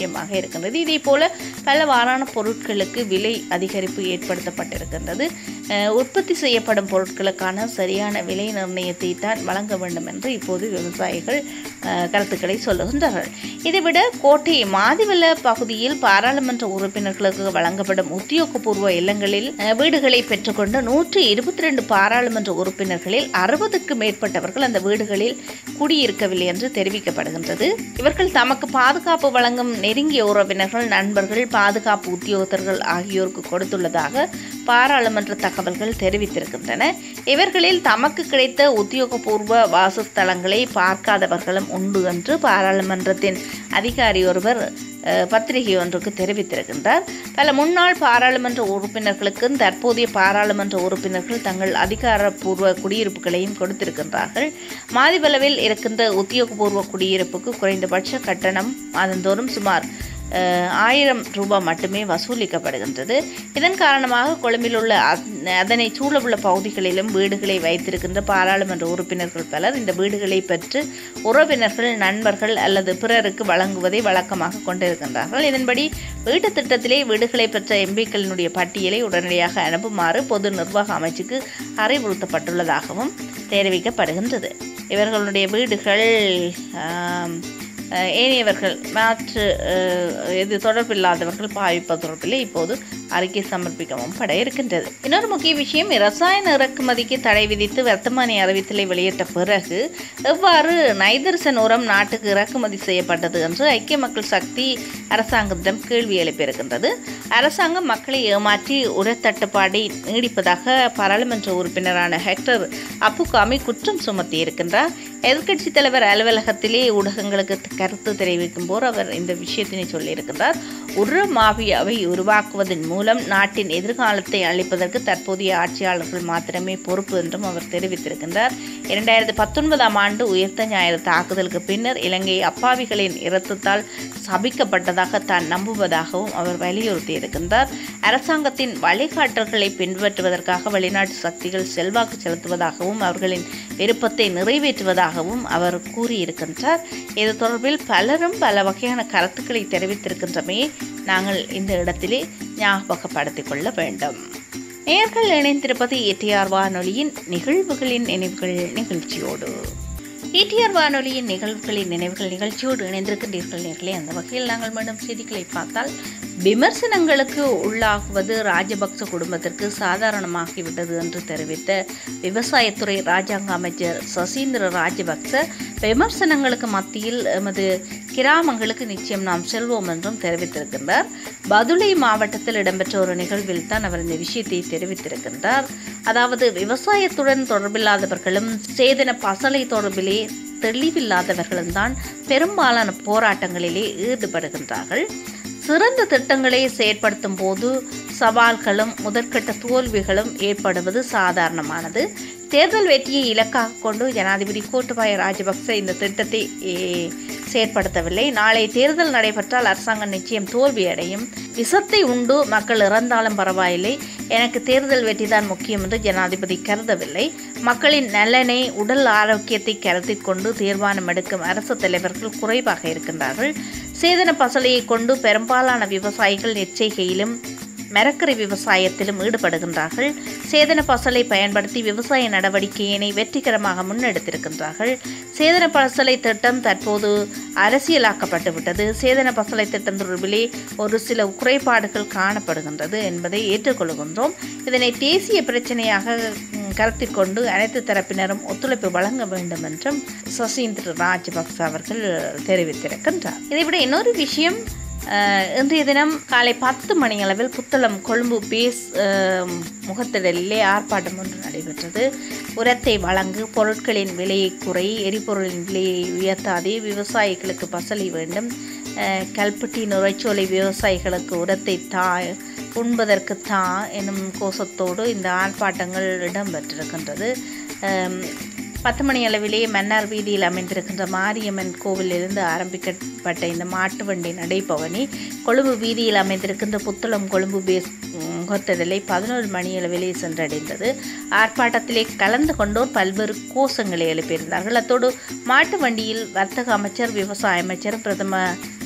விஷயமாக இருக்கின்றது இதே போல பல வாரான பொருட்களுக்கு விலை அதிகரிப்பு ஏற்படுத்தப்பட்டிருக்கின்றது அஹ், உற்பத்தி செய்யப்படும் பொருட்களுக்கான சரியான விலை நிர்ணயத்தை தான் வழங்க வேண்டும் என்று இப்போது விவசாயிகள் அஹ், கருத்துக்களை சொல்லுகின்றார்கள் இதைவிட கோட்டை மாதிவல பகுதியில் பாராளுமன்ற உறுப்பினர்களுக்கு வழங்கப்படும் உத்தியோகபூர்வ இல்லங்களில் அஹ், வீடுகளை பெற்றுக்கொண்ட நூற்றி இருபத்தி ரெண்டு பாராளுமன்ற உறுப்பினர்களில் அறுபதுக்கு மேற்பட்டவர்கள் அந்த வீடுகளில் குடியிருக்கவில்லை என்று தெரிவிக்கப்படுகின்றது இவர்கள் தமக்கு பாதுகாப்பு வழங்கும் நெருங்கிய உறவினர்கள் நண்பர்கள் பாதுகாப்பு உத்தியோகத்தர்கள் ஆகியோருக்கு கொடுத்துள்ளதாக பாராளுமன்ற தகவல்கள் தெரிவித்திருக்கின்றன இவர்களில் தமக்கு கிடைத்த உத்தியோகபூர்வ வாசஸ்தலங்களை பார்க்காதவர்களும் உண்டு என்று பாராளுமன்றத்தின் அதிகாரி ஒருவர் அஹ், பத்திரிகை ஒன்றுக்கு தெரிவித்திருக்கின்றார் பல முன்னாள் பாராளுமன்ற உறுப்பினர்களுக்கும் தற்போதைய பாராளுமன்ற உறுப்பினர்கள் தங்கள் அதிகாரப்பூர்வ குடியிருப்புகளையும் கொடுத்திருக்கின்றார்கள் மாதிவளவில் இருக்கின்ற உத்தியோகபூர்வ குடியிருப்புக்கு குறைந்தபட்ச கட்டணம் மாதந்தோறும் சுமார் அஹ், ஆயிரம் ரூபாய் மட்டுமே வசூலிக்கப்படுகின்றது இதன் காரணமாக கொழும்பில் உள்ள அத்- அதனை சூழவுள்ள பகுதிகளிலும் வீடுகளை வைத்திருக்கின்ற பாராளுமன்ற உறுப்பினர்கள் பலர் இந்த வீடுகளை பெற்று உறவினர்கள் நண்பர்கள் அல்லது பிறருக்கு வழங்குவதை வழக்கமாக கொண்டிருக்கின்றார்கள் இதன்படி வீட்டு திட்டத்திலே வீடுகளை பெற்ற எம்பிக்களினுடைய பட்டியலை உடனடியாக அனுப்புமாறு பொது நிர்வாக அமைச்சுக்கு அறிவுறுத்தப்பட்டுள்ளதாகவும் தெரிவிக்கப்படுகின்றது இவர்களுடைய வீடுகள் ஆம், அஹ், ஏனையவர்கள் மாற்று அஹ், இது தொடர்பில்லாதவர்கள் பாவிப்பது தொடர்பிலே இப்போது அறிக்கை சமர்ப்பிக்கவும் பட இருக்கின்றது இன்னொரு முக்கிய விஷயம் ரசாயன இறக்குமதிக்கு தடை விதித்து வர்த்தமானி அறிவித்தலை வெளியிட்ட பிறகு எவ்வாறு நைதர்சன் உரம் நாட்டுக்கு இறக்குமதி செய்யப்பட்டது என்று ஐக்கிய மக்கள் சக்தி அரசாங்கத்திடம் கேள்வி எழுப்பியிருக்கின்றது அரசாங்கம் மக்களை ஏமாற்றி உரத்தட்டுப்பாடை நீடிப்பதாக பாராளுமன்ற உறுப்பினரான ஹெக்டர் அப்புகாமி குற்றம் சுமத்தி இருக்கின்றார் எதிர்க்கட்சித் தலைவர் அலுவலகத்திலே ஊடகங்களுக்கு கருத்து தெரிவிக்கும் போது அவர் இந்த விஷயத்தினை சொல்லியிருக்கின்றார் உர மாஃபியாவை உருவாக்குவதன் மூலம் நாட்டின் எதிர்காலத்தை அளிப்பதற்கு தற்போதைய ஆட்சியாளர்கள் மாத்திரமே பொறுப்பு என்றும் அவர் தெரிவித்திருக்கின்றார் இரண்டாயிரத்தி பத்தொன்பதாம் ஆண்டு உயர்த்த ஞாயிறு தாக்குதலுக்கு பின்னர் இலங்கை அப்பாவிகளின் இரத்தத்தால் சபிக்கப்பட்டதாக தான் நம்புவதாகவும் அவர் வலியுறுத்தியிருக்கின்றார் அரசாங்கத்தின் வழிகாட்டல்களை பின்பற்றுவதற்காக வெளிநாட்டு சக்திகள் செல்வாக்கு செலுத்துவதாகவும் அவர்களின் விருப்பத்தை நிறைவேற்றுவதாகவும் அவர் கூறியிருக்கின்றார் இது தொடர்பில் பலரும் பல வகையான கருத்துக்களை தெரிவித்திருக்கின்றமையை நாங்கள் இந்த இடத்திலே ஞாபகப்படுத்திக் கொள்ள வேண்டும் நேர்கள் இணைந்திருப்பது ஏடிஆர் வானொலியின் நிகழ்வுகளின் நினைவுகள் நிகழ்ச்சியோடு ஏடிஆர் வானொலியின் நிகழ்வுகளின் நினைவுகள் நிகழ்ச்சியோடு இணைந்திருக்கின்றீர்கள் நேர்களே அந்த வகையில் நாங்கள் மீண்டும் செய்திகளை பார்த்தால் விமர்சனங்களுக்கு உள்ளாகுவது ராஜபக்ச குடும்பத்திற்கு சாதாரணமாகிவிட்டது என்று தெரிவித்த விவசாயத்துறை ராஜாங்க அமைச்சர் சசீந்திர ராஜபக்ச விமர்சனங்களுக்கு மத்தியில் எமது கிராமங்களுக்கு நிச்சயம் நாம் செல்வோம் என்றும் தெரிவித்திருக்கின்றார் பதுளை மாவட்டத்தில் இடம்பெற்ற ஒரு நிகழ்வில் தான் அவர் இந்த விஷயத்தை தெரிவித்திருக்கின்றார் அதாவது விவசாயத்துடன் தொடர்பில்லாதவர்களும் சேதன பசலை தொடர்பிலே தெளிவில்லாதவர்களும் தான் பெரும்பாலான போராட்டங்களிலே ஈடுபடுகின்றார்கள் சிறந்த திட்டங்களை செயற்படுத்தும் போது சவால்களும் முதற்கட்ட தோல்விகளும் ஏற்படுவது சாதாரணமானது தேர்தல் வெற்றியை இலக்காக கொண்டு ஜனாதிபதி கோட்டபாய ராஜபக்ச இந்த திட்டத்தை ஏ, செயற்படுத்தவில்லை நாளை தேர்தல் நடைபெற்றால் அரசாங்கம் நிச்சயம் தோல்வியடையும் விஷத்தை உண்டு மக்கள் இறந்தாலும் பரவாயில்லை எனக்கு தேர்தல் வெற்றி தான் முக்கியம் என்று ஜனாதிபதி கருதவில்லை மக்களின் நலனை உடல் ஆரோக்கியத்தை கருத்தில் கொண்டு தீர்மானம் எடுக்கும் அரசு தலைவர்கள் குறைவாக இருக்கின்றார்கள் சேதன பசலையை கொண்டு பெரும்பாலான விவசாயிகள் எச்சரிக்கையிலும் மரக்கறி விவசாயத்திலும் ஈடுபடுகின்றார்கள் சேதன பசலை பயன்படுத்தி விவசாய நடவடிக்கையினை வெற்றிகரமாக முன்னெடுத்திருக்கின்றார்கள் சேதன பசலை திட்டம் தற்போது அரசியலாக்கப்பட்டு விட்டது சேதன பசலை திட்டம் தொடர்பிலே ஒரு சில குறைபாடுகள் காணப்படுகின்றது என்பதை ஏற்றுக்கொள்கின்றோம் இதனை தேசிய பிரச்சனையாக ம், கருத்தில் கொண்டு அனைத்து தரப்பினரும் ஒத்துழைப்பு வழங்க வேண்டும் என்றும் சசீந்திர ராஜபக்ச அவர்கள் தெரிவித்திருக்கின்றார் இதைவிட இன்னொரு விஷயம் அஹ், இன்றைய தினம் காலை பத்து மணி அளவில் புத்தளம் கொழும்பு பேஸ் அஹ், முகத்திடலிலே ஆர்ப்பாட்டம் ஒன்று நடைபெற்றது உரத்தை வழங்கு பொருட்களின் விலையை குறை எரிபொருளின் விலையை உயர்த்தாதே விவசாயிகளுக்கு பசலி வேண்டும் அஹ், கல்பட்டி நுரைச்சோலை விவசாயிகளுக்கு உரத்தை தா உண்பதற்கு தா எனும் கோஷத்தோடு இந்த ஆர்ப்பாட்டங்கள் இடம்பெற்றிருக்கின்றது அம், பத்து மணி அளவிலே மன்னார் வீதியில் அமைந்திருக்கின்ற மாரியம்மன் கோவிலிருந்து ஆரம்பிக்கப்பட்ட இந்த மாட்டு வண்டி நடைபவனி கொழும்பு வீதியில் அமைந்திருக்கின்ற புத்தளம் கொழும்பு பேஸ் முகத்திடலை பதினோரு மணி அளவிலே சென்றடைந்தது ஆர்ப்பாட்டத்திலே கலந்து கொண்டோர் பல்வேறு கோஷங்களை எழுப்பியிருந்தார்கள் அத்தோடு மாட்டு வண்டியில் வர்த்தக அமைச்சர் விவசாய அமைச்சர் பிரதம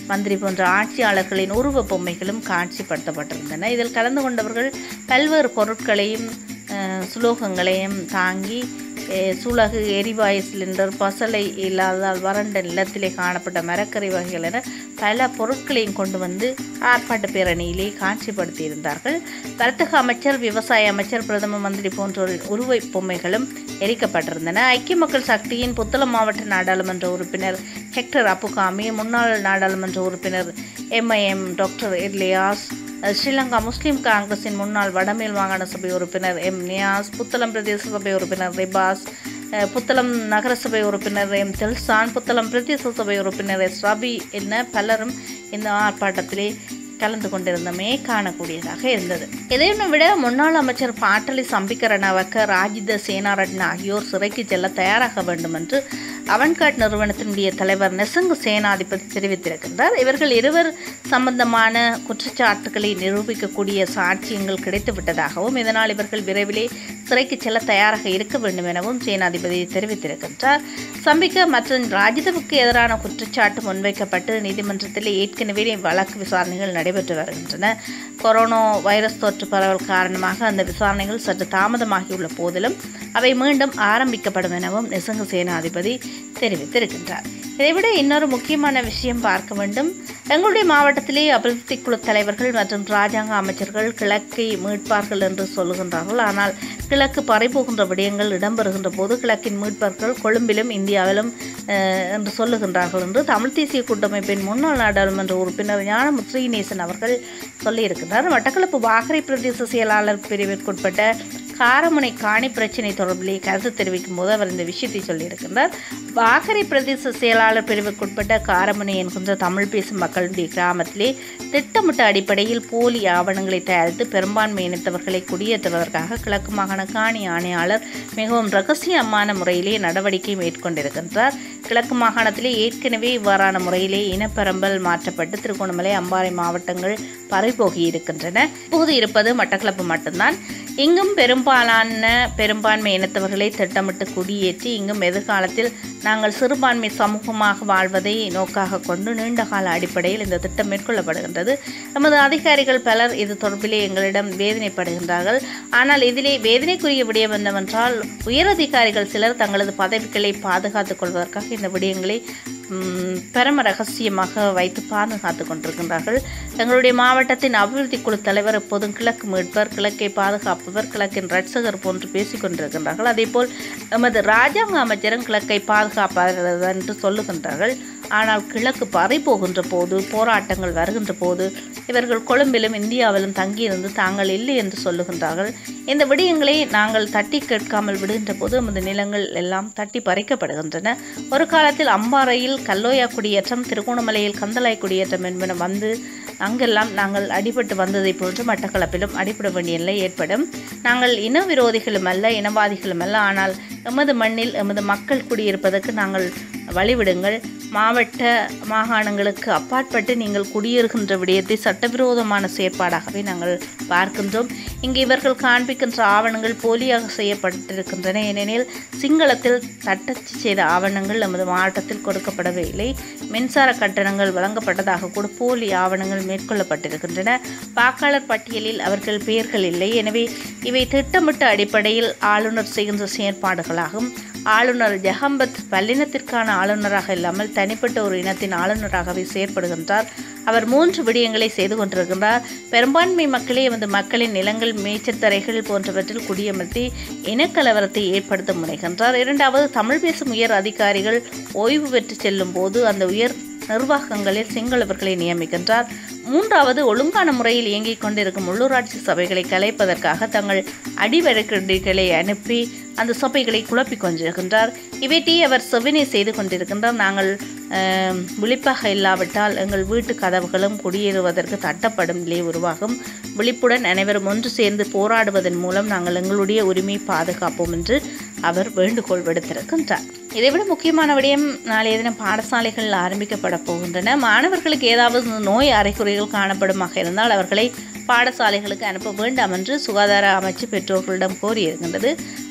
மந்திரி போன்ற ஆட்சியாளர்களின் உருவ பொம்மைகளும் காட்சிப்படுத்தப்பட்டிருந்தன இதில் கலந்து கொண்டவர்கள் பல்வேறு பொருட்களையும் அஹ், சுலோகங்களையும் தாங்கி அஹ், சுலகு எரிவாயு சிலிண்டர் பசலை இல்லாததால் வறண்ட நிலத்திலே காணப்பட்ட மரக்கறி வகைகள் என பல பொருட்களையும் கொண்டு வந்து ஆர்ப்பாட்ட பேரணியிலே காட்சிப்படுத்தியிருந்தார்கள் வர்த்தக அமைச்சர் விவசாய அமைச்சர் பிரதம மந்திரி போன்றோரின் உருவை பொம்மைகளும் எரிக்கப்பட்டிருந்தன ஐக்கிய மக்கள் சக்தியின் புத்தளம் மாவட்ட நாடாளுமன்ற உறுப்பினர் ஹெக்டர் அப்புகாமி முன்னாள் நாடாளுமன்ற உறுப்பினர் எம்ஐஎம் டாக்டர் இர்லியாஸ் ஸ்ரீலங்கா முஸ்லிம் காங்கிரசின் முன்னாள் வடமேல் மாகாண சபை உறுப்பினர் எம் நியாஸ் புத்தளம் பிரதேச சபை உறுப்பினர் ரிபாஸ் அஹ், புத்தளம் நகரசபை உறுப்பினர் எம் தில்சான் புத்தளம் பிரதேச சபை உறுப்பினர் எஸ் ரபி என பலரும் இந்த ஆர்ப்பாட்டத்திலே கலந்து கொண்டிருந்தமே காணக்கூடியதாக இருந்தது இதையும் விட முன்னாள் அமைச்சர் பாட்டலி சம்பிக்கரணவக்க ராஜித சேனாரட்ன ஆகியோர் சிறைக்கு செல்ல தயாராக வேண்டும் என்று அவன்காட் நிறுவனத்தினுடைய தலைவர் நெசங்கு சேனாதிபதி தெரிவித்திருக்கின்றார் இவர்கள் இருவர் சம்பந்தமான குற்றச்சாட்டுகளை நிரூபிக்கக்கூடிய சாட்சியங்கள் கிடைத்துவிட்டதாகவும் இதனால் இவர்கள் விரைவிலே சிறைக்கு செல்ல தயாராக இருக்க வேண்டும் எனவும் சேனாதிபதி தெரிவித்திருக்கின்றார் சம்பிக்க மற்றும் ராஜிதவுக்கு எதிரான குற்றச்சாட்டு முன்வைக்கப்பட்டு நீதிமன்றத்தில் ஏற்கனவே வழக்கு விசாரணைகள் நடைபெற்று வருகின்றன கொரோனா வைரஸ் தொற்று பரவல் காரணமாக அந்த விசாரணைகள் சற்று தாமதமாகியுள்ள போதிலும் அவை மீண்டும் ஆரம்பிக்கப்படும் எனவும் நிசங்க சேனாதிபதி தெரிவித்திருக்கின்றார் இதைவிட இன்னொரு முக்கியமான விஷயம் பார்க்க வேண்டும் எங்களுடைய மாவட்டத்திலே அபிவிருத்தி குழு தலைவர்கள் மற்றும் ராஜாங்க அமைச்சர்கள் கிழக்கை மீட்பார்கள் என்று சொல்லுகின்றார்கள் ஆனால் கிழக்கு பறைபோகின்ற விடயங்கள் இடம்பெறுகின்ற போது கிழக்கின் மீட்பர்கள் கொழும்பிலும் இந்தியாவிலும் அஹ், என்று சொல்லுகின்றார்கள் என்று தமிழ் தேசிய கூட்டமைப்பின் முன்னாள் நாடாளுமன்ற உறுப்பினர் ஞான ஸ்ரீநேசன் அவர்கள் சொல்லியிருக்கிறார் மட்டக்களப்பு வாகரை பிரதேச செயலாளர் பிரிவிற்குட்பட்ட காரமுனை காணி பிரச்சினை தொடர்பிலே கருத்து தெரிவிக்கும் போது அவர் இந்த விஷயத்தை சொல்லியிருக்கின்றார் வாகரை பிரதேச செயலாளர் பிரிவுக்குட்பட்ட காரமுனை என்கின்ற தமிழ் பேசும் மக்களுடைய கிராமத்திலே திட்டமிட்ட அடிப்படையில் போலி ஆவணங்களை தயாரித்து பெரும்பான்மை இனத்தவர்களை குடியேற்றுவதற்காக கிழக்கு மாகாண காணி ஆணையாளர் மிகவும் ரகசியமான முறையிலே நடவடிக்கை மேற்கொண்டிருக்கின்றார் கிழக்கு மாகாணத்திலே ஏற்கனவே இவ்வாறான முறையிலே இனப்பெரம்பல் மாற்றப்பட்டு திருகோணமலை அம்பாறை மாவட்டங்கள் பறிபோகி இருக்கின்றன இப்போது இருப்பது மட்டக்களப்பு மட்டும்தான் இங்கும் பெரும்பாலான பெரும்பான்மை இனத்தவர்களை திட்டமிட்டு குடியேற்றி இங்கும் எதிர்காலத்தில் நாங்கள் சிறுபான்மை சமூகமாக வாழ்வதை நோக்காக கொண்டு நீண்டகால அடிப்படையில் இந்த திட்டம் மேற்கொள்ளப்படுகின்றது நமது அதிகாரிகள் பலர் இது தொடர்பிலே எங்களிடம் வேதனைப்படுகின்றார்கள் ஆனால் இதிலே வேதனைக்குரிய விடயம் என்னவென்றால் உயரதிகாரிகள் சிலர் தங்களது பதவிகளை பாதுகாத்துக் கொள்வதற்காக இந்த விடயங்களை ம், பரம ரகசியமாக வைத்து பாதுகாத்து கொண்டிருக்கின்றார்கள் எங்களுடைய மாவட்டத்தின் அபிவிருத்தி குழு தலைவர் எப்போதும் கிழக்கு மீட்பர் கிழக்கை பாதுகாப்பவர் கிழக்கின் ரட்சகர் போன்று பேசிக் கொண்டிருக்கின்றார்கள் அதேபோல் எமது ராஜாங்க அமைச்சரும் கிழக்கை பாதுகாப்பாளர் என்று சொல்லுகின்றார்கள் ஆனால் கிழக்கு பறை போகின்ற போது போராட்டங்கள் வருகின்ற போது இவர்கள் கொழும்பிலும் இந்தியாவிலும் தங்கியிருந்து தாங்கள் இல்லை என்று சொல்லுகின்றார்கள் இந்த விடயங்களை நாங்கள் தட்டி கேட்காமல் விடுகின்ற போது நமது நிலங்கள் எல்லாம் தட்டி பறிக்கப்படுகின்றன ஒரு காலத்தில் அம்பாறையில் கல்லோயா குடியேற்றம் திருகோணமலையில் கந்தலாய் குடியேற்றம் என்பன வந்து அங்கெல்லாம் நாங்கள் அடிபட்டு வந்ததை போன்று மட்டக்களப்பிலும் அடிபட வேண்டிய நிலை ஏற்படும் நாங்கள் இன விரோதிகளும் அல்ல இனவாதிகளும் அல்ல ஆனால் எமது மண்ணில் எமது மக்கள் குடியிருப்பதற்கு நாங்கள் வழிவிடுங்கள் மாவட்ட மாகாணங்களுக்கு அப்பாற்பட்டு நீங்கள் குடியேறுகின்ற விடயத்தை சட்டவிரோதமான செயற்பாடாகவே நாங்கள் பார்க்கின்றோம் இங்கு இவர்கள் காண்பிக்கின்ற ஆவணங்கள் போலியாக செய்யப்பட்டிருக்கின்றன ஏனெனில் சிங்களத்தில் தட்டச்சு செய்த ஆவணங்கள் நமது மாவட்டத்தில் கொடுக்கப்படவே இல்லை மின்சார கட்டணங்கள் வழங்கப்பட்டதாக கூட போலி ஆவணங்கள் மேற்கொள்ளப்பட்டிருக்கின்றன வாக்காளர் பட்டியலில் அவர்கள் பெயர்கள் இல்லை எனவே இவை திட்டமிட்ட அடிப்படையில் ஆளுநர் செய்கின்ற செயற்பாடுகளாகும் ஆளுநர் ஜெகம்பத் பல்லினத்திற்கான ஆளுநராக இல்லாமல் தனிப்பட்ட ஒரு இனத்தின் ஆளுநராகவே செயற்படுகின்றார் அவர் மூன்று விடயங்களை செய்து கொண்டிருக்கின்றார் பெரும்பான்மை மக்களே எமது மக்களின் நிலங்கள் மேய்ச்சத்தரைகள் போன்றவற்றில் குடியமர்த்தி இனக்கலவரத்தை ஏற்படுத்த முனைகின்றார் இரண்டாவது தமிழ் பேசும் உயர் அதிகாரிகள் ஓய்வு பெற்று செல்லும் போது அந்த உயர் நிர்வாகங்களில் சிங்களவர்களை நியமிக்கின்றார் மூன்றாவது ஒழுங்கான முறையில் இயங்கிக் கொண்டிருக்கும் உள்ளூராட்சி சபைகளை கலைப்பதற்காக தங்கள் அடிவரைக்கடிகளை அனுப்பி அந்த சபைகளை குழப்பிக் கொண்டிருக்கின்றார் இவற்றை அவர் செவினை செய்து கொண்டிருக்கின்றார் நாங்கள் ஆம், விழிப்பாக இல்லாவிட்டால் எங்கள் வீட்டு கதவுகளும் குடியேறுவதற்கு தட்டப்படும் நிலை உருவாகும் விழிப்புடன் அனைவரும் ஒன்று சேர்ந்து போராடுவதன் மூலம் நாங்கள் எங்களுடைய உரிமையை பாதுகாப்போம் என்று அவர் வேண்டுகோள் விடுத்திருக்கின்றார் இதைவிட முக்கியமான விடயம் நாளைய தினம் பாடசாலைகள் ஆரம்பிக்கப்பட போகின்றன மாணவர்களுக்கு ஏதாவது நோய் அறிகுறிகள் காணப்படுமாக இருந்தால் அவர்களை பாடசாலைகளுக்கு அனுப்ப வேண்டாம் என்று சுகாதார அமைச்சு பெற்றோர்களிடம் கோரியிருக்கின்றது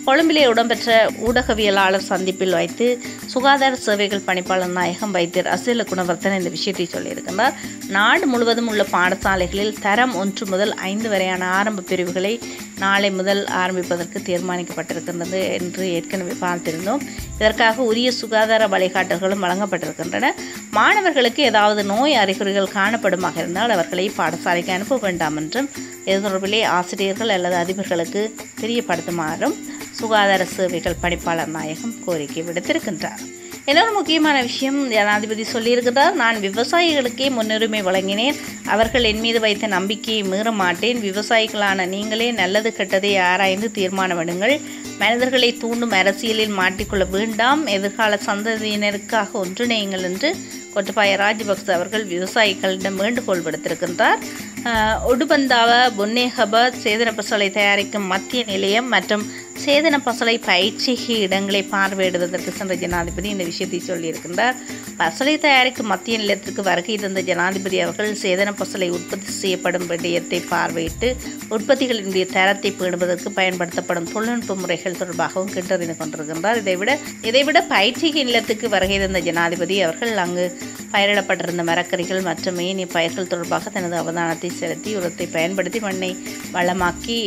கொழும்பிலே இடம்பெற்ற ஊடகவியலாளர் சந்திப்பில் வைத்து சுகாதார சேவைகள் பணிப்பாளர் நாயகம் வைத்தியர் அசில குணவர்த்தன் இந்த விஷயத்தை சொல்லியிருக்கின்றார் நாடு முழுவதும் உள்ள பாடசாலைகளில் தரம் ஒன்று முதல் ஐந்து வரையான ஆரம்ப பிரிவுகளை நாளை முதல் ஆரம்பிப்பதற்கு தீர்மானிக்கப்பட்டிருக்கின்றது என்று ஏற்கனவே பார்த்திருந்தோம் இதற்காக உரிய சுகாதார வழிகாட்டல்களும் வழங்கப்பட்டிருக்கின்றன மாணவர்களுக்கு ஏதாவது நோய் அறிகுறிகள் காணப்படுமாக இருந்தால் அவர்களை பாடசாலைக்கு அனுப்ப வேண்டாம் என்றும் இது தொடர்பிலே ஆசிரியர்கள் அல்லது அதிபர்களுக்கு தெரியப்படுத்துமாறும் சுகாதார சேவைகள் பணிப்பாளர் நாயகம் கோரிக்கை விடுத்திருக்கின்றார் இன்னொரு முக்கியமான விஷயம் ஜனாதிபதி சொல்லியிருக்கிறார் நான் விவசாயிகளுக்கே முன்னுரிமை வழங்கினேன் அவர்கள் என் மீது வைத்த நம்பிக்கையை மீற மாட்டேன் விவசாயிகளான நீங்களே நல்லது கெட்டதை ஆராய்ந்து தீர்மானம் எடுங்கள் மனிதர்களை தூண்டும் அரசியலில் மாட்டிக்கொள்ள வேண்டாம் எதிர்கால சந்ததியினருக்காக ஒன்றிணையுங்கள் என்று கொட்டபாய ராஜபக்ச அவர்கள் விவசாயிகளிடம் வேண்டுகோள் விடுத்திருக்கின்றார் அஹ், ஒடுபந்தாவ பொன்னேகப சேதன பசலை தயாரிக்கும் மத்திய நிலையம் மற்றும் சேதன பசலை பயிற்சி இடங்களை பார்வையிடுவதற்கு சென்ற ஜனாதிபதி இந்த விஷயத்தை சொல்லியிருக்கின்றார் பசலை தயாரிக்கும் மத்திய நிலையத்திற்கு வருகை தந்த ஜனாதிபதி அவர்கள் சேதன பசலை உற்பத்தி செய்யப்படும் விடயத்தை பார்வையிட்டு உற்பத்திகளினுடைய தரத்தை பேணுவதற்கு பயன்படுத்தப்படும் தொழில்நுட்ப முறைகள் தொடர்பாகவும் கேட்டறிந்து கொண்டிருக்கின்றார் இதைவிட இதைவிட பயிற்சி நிலத்துக்கு வருகை தந்த ஜனாதிபதி அவர்கள் அங்கு பயிரிடப்பட்டிருந்த மரக்கறிகள் மற்றும் ஏனைய பயிர்கள் தொடர்பாக தனது அவதானத்தை செலுத்தி உரத்தை பயன்படுத்தி மண்ணை வளமாக்கி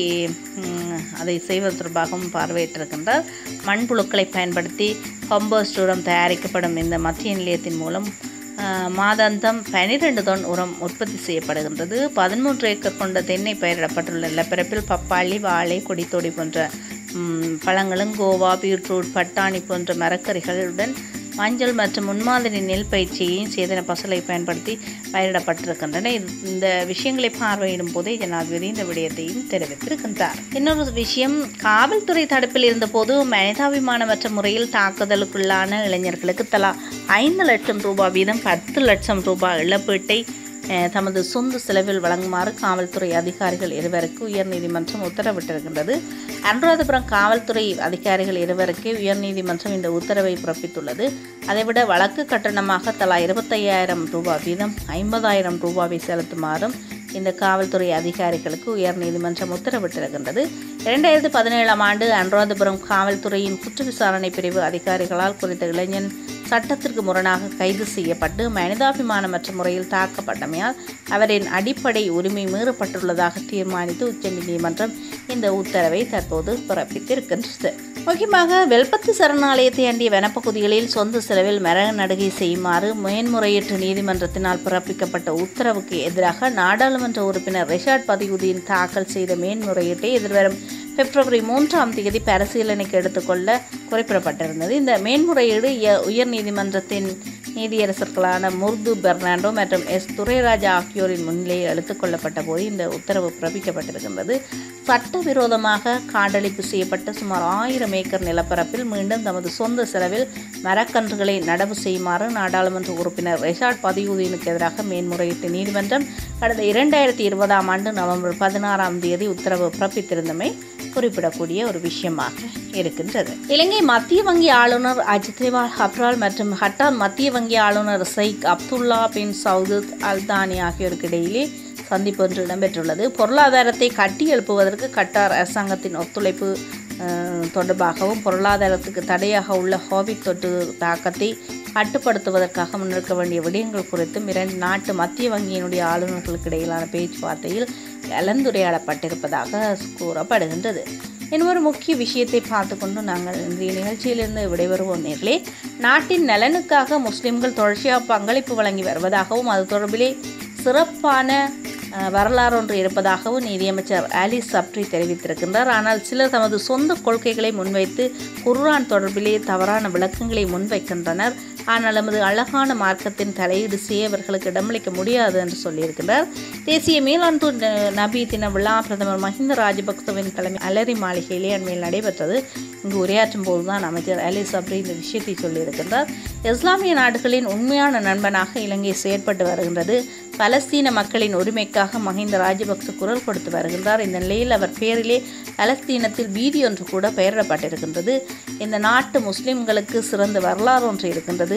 ம், அதை செய்வது தொடர்பாகவும் பார்வையிட்டிருக்கின்றார் மண்புழுக்களை பயன்படுத்தி கம்போஸ்ட் உரம் தயாரிக்கப்படும் இந்த மத்திய நிலையத்தின் மூலம் ஆஹ், மாதாந்தம் பனிரெண்டு தொன் உரம் உற்பத்தி செய்யப்படுகின்றது பதிமூன்று ஏக்கர் கொண்ட தென்னை பயிரிடப்பட்டுள்ள நிலப்பரப்பில் பப்பாளி வாழை கொடித்தோடி போன்ற ம், பழங்களும் கோவா பீட்ரூட் பட்டாணி போன்ற மரக்கறிகளுடன் மஞ்சள் மற்றும் முன்மாதிரி நெல் பயிற்சியையும் சேதன பசலை பயன்படுத்தி பயிரிடப்பட்டிருக்கின்றன இது இந்த விஷயங்களை பார்வையிடும் போதே ஜனாதிபதி இந்த விடயத்தையும் தெரிவித்திருக்கின்றார் இன்னொரு விஷயம் காவல்துறை தடுப்பில் இருந்தபோது மனிதாபிமானமற்ற முறையில் தாக்குதலுக்குள்ளான இளைஞர்களுக்கு தலா ஐந்து லட்சம் ரூபாய் வீதம் பத்து லட்சம் ரூபாய் இழப்பீட்டை அஹ், தமது சொந்த செலவில் வழங்குமாறு காவல்துறை அதிகாரிகள் இருவருக்கு உயர்நீதிமன்றம் உத்தரவிட்டிருக்கின்றது அனுராதபுரம் காவல்துறை அதிகாரிகள் இருவருக்கு உயர்நீதிமன்றம் இந்த உத்தரவை பிறப்பித்துள்ளது அதைவிட வழக்கு கட்டணமாக தலா இருபத்தையாயிரம் ரூபாய் வீதம் ஐம்பதாயிரம் ரூபாவை செலுத்துமாறும் இந்த காவல்துறை அதிகாரிகளுக்கு உயர்நீதிமன்றம் உத்தரவிட்டிருக்கின்றது இரண்டாயிரத்தி பதினேழாம் ஆண்டு அனுராதபுரம் காவல்துறையின் குற்ற விசாரணை பிரிவு அதிகாரிகளால் குறித்த இளைஞன் சட்டத்திற்கு முரணாக கைது செய்யப்பட்டு மனிதாபிமானமற்ற முறையில் தாக்கப்பட்டமையால் அவரின் அடிப்படை உரிமை மீறப்பட்டுள்ளதாக தீர்மானித்து உச்சநீதிமன்றம் இந்த உத்தரவை தற்போது பிறப்பித்திருக்கின்றது முக்கியமாக வெல்பத்து சரணாலயத்தை அண்டிய வனப்பகுதிகளில் சொந்த செலவில் மர நடுகை செய்யுமாறு மேன்முறையீட்டு நீதிமன்றத்தினால் பிறப்பிக்கப்பட்ட உத்தரவுக்கு எதிராக நாடாளுமன்ற உறுப்பினர் ரிஷாட் பதியுதீன் தாக்கல் செய்த மேன்முறையீட்டை எதிர்வரும் பிப்ரவரி மூன்றாம் தேதி பரிசீலனைக்கு எடுத்துக்கொள்ள குறிப்பிடப்பட்டிருந்தது இந்த மேன்முறையீடு ய- உயர்நீதிமன்றத்தின் நீதியரசர்களான முர்து பெர்னாண்டோ மற்றும் எஸ் துரைராஜா ஆகியோரின் முன்னிலையில் எடுத்துக்கொள்ளப்பட்ட போது இந்த உத்தரவு பிறப்பிக்கப்பட்டிருக்கின்றது சட்டவிரோதமாக காடழிப்பு செய்யப்பட்ட சுமார் ஆயிரம் ஏக்கர் நிலப்பரப்பில் மீண்டும் தமது சொந்த செலவில் மரக்கன்றுகளை நடவு செய்யுமாறு நாடாளுமன்ற உறுப்பினர் ரெஷாட் பதியுதீனுக்கு எதிராக மேன்முறையீட்டு நீதிமன்றம் கடந்த இரண்டாயிரத்தி இருபதாம் ஆண்டு நவம்பர் பதினாறாம் தேதி உத்தரவு பிறப்பித்திருந்தமை குறிப்பிடக்கூடிய ஒரு விஷயமாக இருக்கின்றது இலங்கை மத்திய வங்கி ஆளுநர் அஜித்ரிவால் ஹப்ரால் மற்றும் ஹட்டான் மத்திய வங்கி ஆளுநர் Sheikh Abdullah bin Saud Al Thani ஆகியோருக்கு இடையிலே சந்திப்பு ஒன்று இடம்பெற்றுள்ளது பொருளாதாரத்தை கட்டி எழுப்புவதற்கு கட்டார் அரசாங்கத்தின் ஒத்துழைப்பு அஹ், தொடர்பாகவும் பொருளாதாரத்துக்கு தடையாக உள்ள கோவிட் தொற்று தாக்கத்தை கட்டுப்படுத்துவதற்காக முன்னெடுக்க வேண்டிய விடயங்கள் குறித்தும் இரண்டு நாட்டு மத்திய வங்கியினுடைய ஆளுநர்களுக்கு இடையிலான பேச்சுவார்த்தையில் கலந்துரையாடப்பட்டிருப்பதாக கூறப்படுகின்றது இன்னொரு முக்கிய விஷயத்தை பார்த்துக்கொண்டு நாங்கள் இன்றைய நிகழ்ச்சியிலிருந்து விடைபெறுவோம் நேர்களே நாட்டின் நலனுக்காக முஸ்லிம்கள் தொடர்ச்சியாக பங்களிப்பு வழங்கி வருவதாகவும் அது தொடர்பிலே சிறப்பான அஹ், வரலாறு ஒன்று இருப்பதாகவும் நீதியமைச்சர் அலி சப்ரி தெரிவித்திருக்கின்றார் ஆனால் சிலர் தமது சொந்த கொள்கைகளை முன்வைத்து குர்ஆன் தொடர்பிலே தவறான விளக்கங்களை முன்வைக்கின்றனர் ஆனால் நமது அழகான மார்க்கத்தின் தலையீடு செய்ய அவர்களுக்கு இடமளிக்க முடியாது என்று சொல்லியிருக்கிறார் தேசிய மீளாண்தூர் ந- நபி தின விழா பிரதமர் மஹிந்த ராஜபக்சவின் தலைமை அலரி மாளிகையிலே அண்மையில் நடைபெற்றது இங்கு உரையாற்றும் போதுதான் அமைச்சர் அலி சப்ரி இந்த விஷயத்தை சொல்லியிருக்கின்றார் இஸ்லாமிய நாடுகளின் உண்மையான நண்பனாக இலங்கை செயற்பட்டு வருகின்றது பலஸ்தீன மக்களின் உரிமைக்காக மஹிந்த ராஜபக்ச குரல் கொடுத்து வருகின்றார் இந்த நிலையில் அவர் பேரிலே பலஸ்தீனத்தில் வீதி ஒன்று கூட பெயரிடப்பட்டிருக்கின்றது இந்த நாட்டு முஸ்லிம்களுக்கு சிறந்த வரலாறு ஒன்று இருக்கின்றது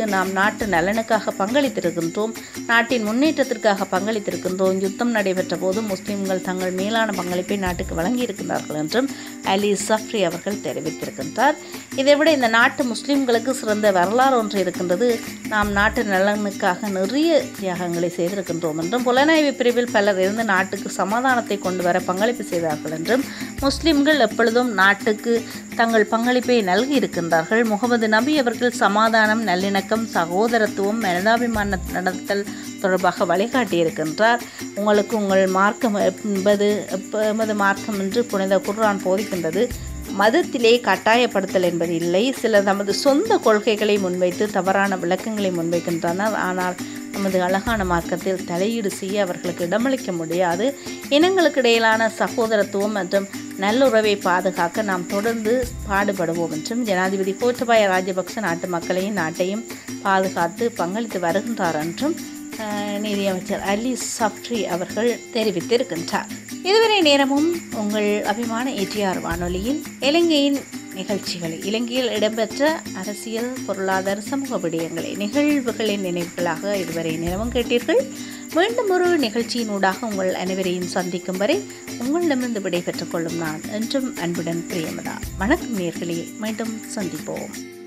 நாம் நாட்டு நலனுக்காக பங்களித்திருக்கின்றோம் நாட்டின் முன்னேற்றத்திற்காக பங்களித்திருக்கின்றோம் யுத்தம் நடைபெற்ற போது முஸ்லிம்கள் தங்கள் மேலான பங்களிப்பை நாட்டுக்கு வழங்கியிருக்கிறார்கள் என்றும் அலி சஃப்ரி அவர்கள் தெரிவித்திருக்கின்றார் இதைவிட இந்த நாட்டு முஸ்லிம்களுக்கு சிறந்த வரலாறு ஒன்று இருக்கின்றது நாம் நாட்டு நலனுக்காக நிறைய தியாகங்களை செய்திருக்கின்றோம் என்றும் புலனாய்வு பிரிவில் பலர் இருந்து நாட்டுக்கு சமாதானத்தை கொண்டு வர பங்களிப்பு செய்தார்கள் என்றும் முஸ்லிம்கள் எப்பொழுதும் நாட்டுக்கு தங்கள் பங்களிப்பை நல்கி இருக்கின்றார்கள் முகமது நபி அவர்கள் சமாதானம் நல்லிணக்கம் சகோதரத்துவம் மனிதாபிமான நடத்தல் தொடர்பாக வழிகாட்டியிருக்கின்றார் உங்களுக்கு உங்கள் மார்க்கம் என்பது எப்ப- எமது மார்க்கம் என்று புனித குர்ஆன் போதிக்கின்றது மதத்திலே கட்டாயப்படுத்தல் என்பது இல்லை சிலர் தமது சொந்த கொள்கைகளை முன்வைத்து தவறான விளக்கங்களை முன்வைக்கின்றனர் ஆனால் நமது அழகான மார்க்கத்தில் தலையீடு செய்ய அவர்களுக்கு இடமளிக்க முடியாது இனங்களுக்கு இடையிலான சகோதரத்துவம் மற்றும் நல்லுறவை பாதுகாக்க நாம் தொடர்ந்து பாடுபடுவோம் என்றும் ஜனாதிபதி கோட்டபாய ராஜபக்ச நாட்டு மக்களையும் நாட்டையும் பாதுகாத்து பங்களித்து வருகின்றார் என்றும் அஹ், நீதியமைச்சர் அலி சப்ரி அவர்கள் தெரிவித்திருக்கின்றார் இதுவரை நேரமும் உங்கள் அபிமான ஏடிஆர் வானொலியில் இலங்கையின் நிகழ்ச்சிகளை இலங்கையில் இடம்பெற்ற அரசியல் பொருளாதார சமூக விடயங்களை நிகழ்வுகளின் நினைவுகளாக இதுவரை நேரமும் கேட்டீர்கள் மீண்டும் ஒரு நிகழ்ச்சியின் ஊடாக உங்கள் அனைவரையும் சந்திக்கும் வரை உங்களிடமிருந்து விடைபெற்றுக் கொள்ளும் நான் என்றும் அன்புடன் பிரியமதா வணக்கம் நேர்களே மீண்டும் சந்திப்போம்